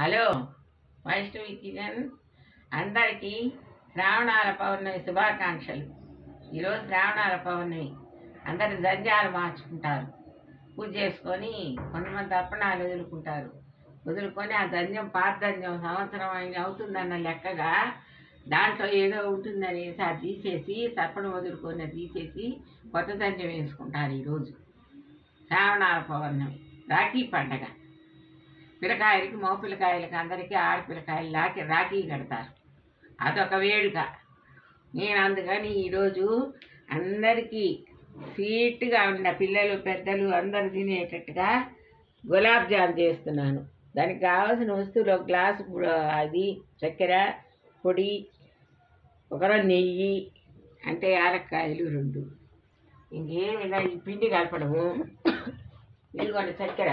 hello Vaishnavi Kiran అందరికీ శ్రావణాల పౌర్ణమి శుభాకాంక్షలు ఈరోజు శ్రావణాల పౌర్ణమి అందరు జంజాలు మార్చుకుంటారు పూజ చేసుకొని కొంతమంది తర్పణాలు వదులుకుంటారు వదులుకొని ఆ దంజం పాత దంజం సంవత్సరం అయిన అవుతుందన్న లెక్కగా దాంట్లో ఏదో ఉంటుందని అది తీసేసి తర్పణం వదులుకొని అది తీసేసి కొత్త దంజం వేసుకుంటారు ఈరోజు శ్రావణాల పౌర్ణమి రాఖీ పండగ పిల్లకాయలకి మగ పిల్లకాయలకి అందరికీ ఆడపిల్లకాయలు లాకి రాఖీ కడతారు అదొక వేడుక నేను అందుకని ఈరోజు అందరికీ స్వీట్గా ఉన్న పిల్లలు పెద్దలు అందరు తినేటట్టుగా గులాబ్ జామ్ చేస్తున్నాను దానికి కావాల్సిన వస్తువులు ఒక గ్లాసు పు- అది చక్కెర పొడి ఒకరో నెయ్యి అంటే యాలక్కాయలు రెండు ఇంకేమి ఇలా ఈ పిండి కలపడము ఇదిగోండి చక్కెర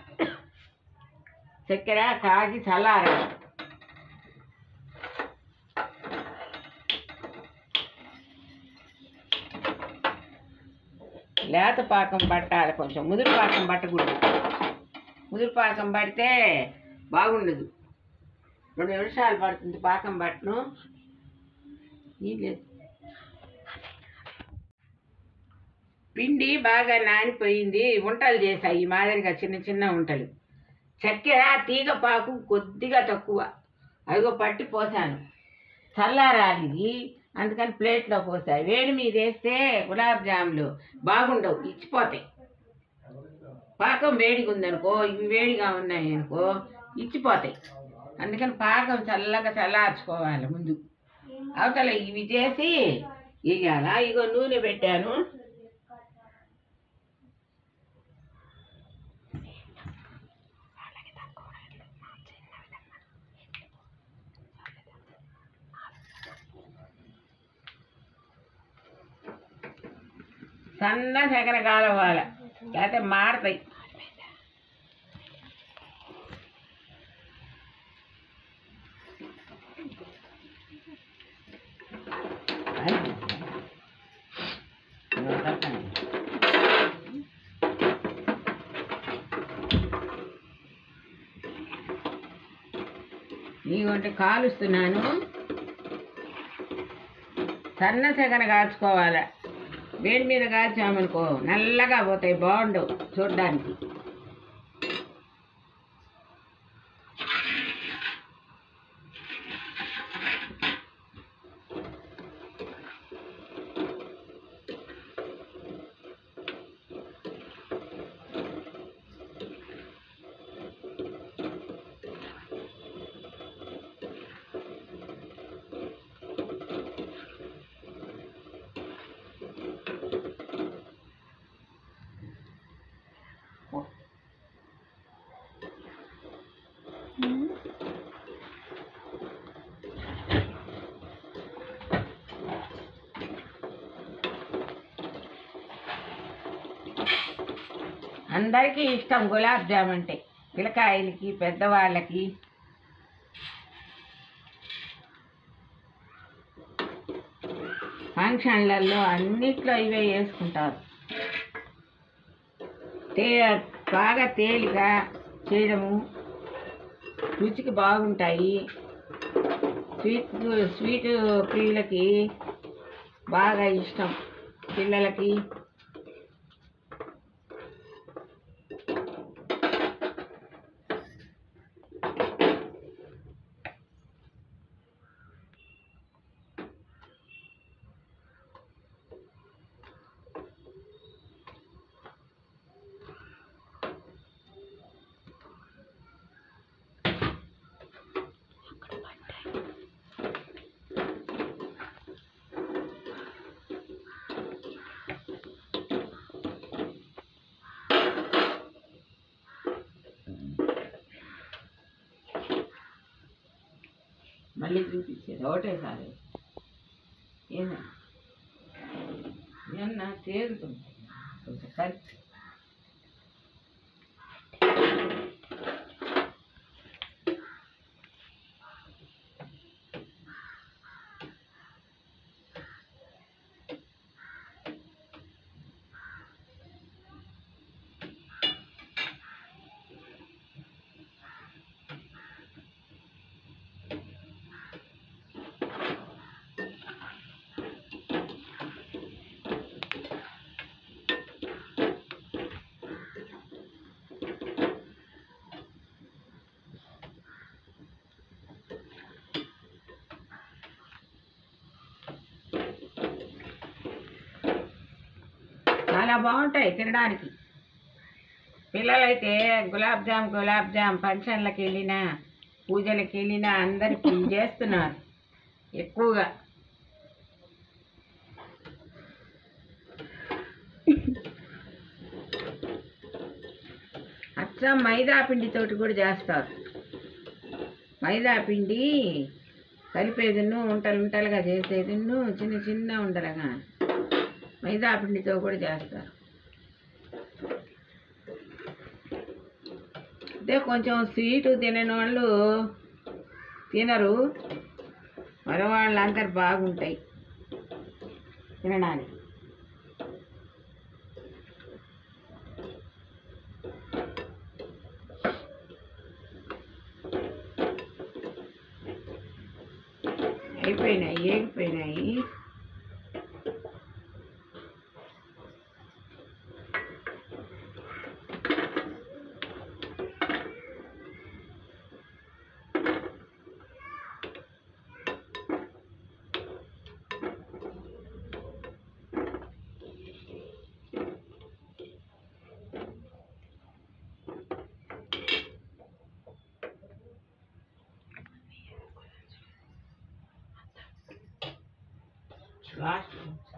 చక్కెర కాగి చల్లారాలి లేత పాకం పట్టాలి కొంచెం ముదురు పాకం పట్టకూడదు ముదురు పాకం పడితే బాగుండదు రెండు నిమిషాలు పడుతుంది పాకం పట్టను నీళ్ళు పిండి బాగా నానిపోయింది ఉంటలు చేశాయి ఈ మాదిరిగా చిన్న చిన్న ఉంటలు చక్కెర తీగ పాకు కొద్దిగా తక్కువ అదిగో పట్టి పోసాను చల్లారాలి ఇది అందుకని ప్లేట్లో పోసాయి వేడి మీద వేస్తే గులాబ్ జాములు బాగుండవు ఇచ్చిపోతాయి పాకం వేడిగా ఉందనుకో ఇవి వేడిగా ఉన్నాయి అనుకో ఇచ్చిపోతాయి అందుకని పాకం చల్లగా చల్లార్చుకోవాలి ముందు అవతల ఇవి చేసి ఇయ్యాల ఇగో నూనె పెట్టాను సన్న సెగన కాలవాలి లేకపోతే మాడతాయి నీవంటే కాలుస్తున్నాను సన్న సెగన కాల్చుకోవాలి వేడి మీద కాల్చామనుకో నల్లగా పోతాయి బాగుండవు చూడడానికి అందరికీ ఇష్టం గులాబ్ జామ్ అంటే పిల్లకాయలకి పెద్దవాళ్ళకి ఫంక్షన్లలో అన్నిట్లో ఇవే వేసుకుంటారు తే బాగా తేలిక చేయడము రుచికి బాగుంటాయి స్వీట్ స్వీట్ ప్రియులకి బాగా ఇష్టం పిల్లలకి మళ్ళీ చూపించేది ఒకటేసారి ఏమన్నా ఏమన్నా తేలుతుంది కొంచెం కలిపి బాగుంటాయి తినడానికి పిల్లలైతే గులాబ్ జామ్ గులాబ్ జామ్ ఫంక్షన్లకు వెళ్ళినా పూజలకు వెళ్ళినా అందరికి ఇవి చేస్తున్నారు ఎక్కువగా అచ్చం మైదా పిండితోటి కూడా చేస్తారు మైదా పిండి కలిపేదిన్ను ఉంటలు ఉంటలుగా చేసేదిన్ను చిన్న చిన్న ఉండలుగా మైదా పిండితో కూడా చేస్తారు అంటే కొంచెం స్వీటు తినని వాళ్ళు తినరు మరి వాళ్ళందరు బాగుంటాయి తినడానికి అయిపోయినాయి ఏగిపోయినాయి లాస్ట్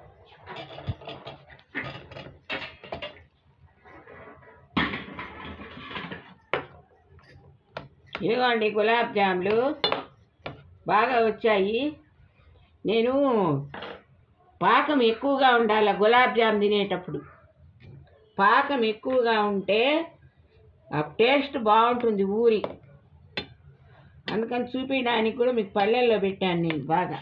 ఇదిగోండి గులాబ్ జాములు బాగా వచ్చాయి నేను పాకం ఎక్కువగా ఉండాలి గులాబ్ జామ్ తినేటప్పుడు పాకం ఎక్కువగా ఉంటే ఆ టేస్ట్ బాగుంటుంది ఊరి అందుకని చూపించడానికి కూడా మీకు పల్లెల్లో పెట్టాను నేను బాగా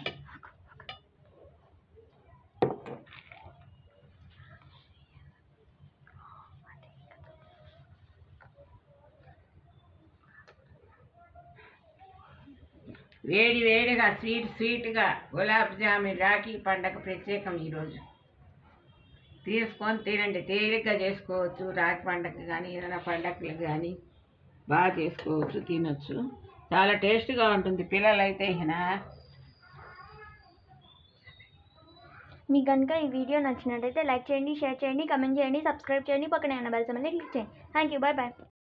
వేడి వేడిగా స్వీట్ స్వీట్గా గులాబ్ జామున్ రాఖీ పండగ ప్రత్యేకం ఈరోజు తీసుకొని తినండి తేలిగ్గా చేసుకోవచ్చు రాఖీ పండగ కానీ ఏదైనా పండగలు కానీ బాగా చేసుకోవచ్చు తినొచ్చు చాలా టేస్ట్గా ఉంటుంది పిల్లలైతే ఇక మీకు కనుక ఈ వీడియో నచ్చినట్టయితే లైక్ చేయండి షేర్ చేయండి కమెంట్ చేయండి సబ్స్క్రైబ్ చేయండి పక్కనే ఉన్న బెల్ సమని క్లిక్ చేయండి థ్యాంక్ యూ బాయ్ బాయ్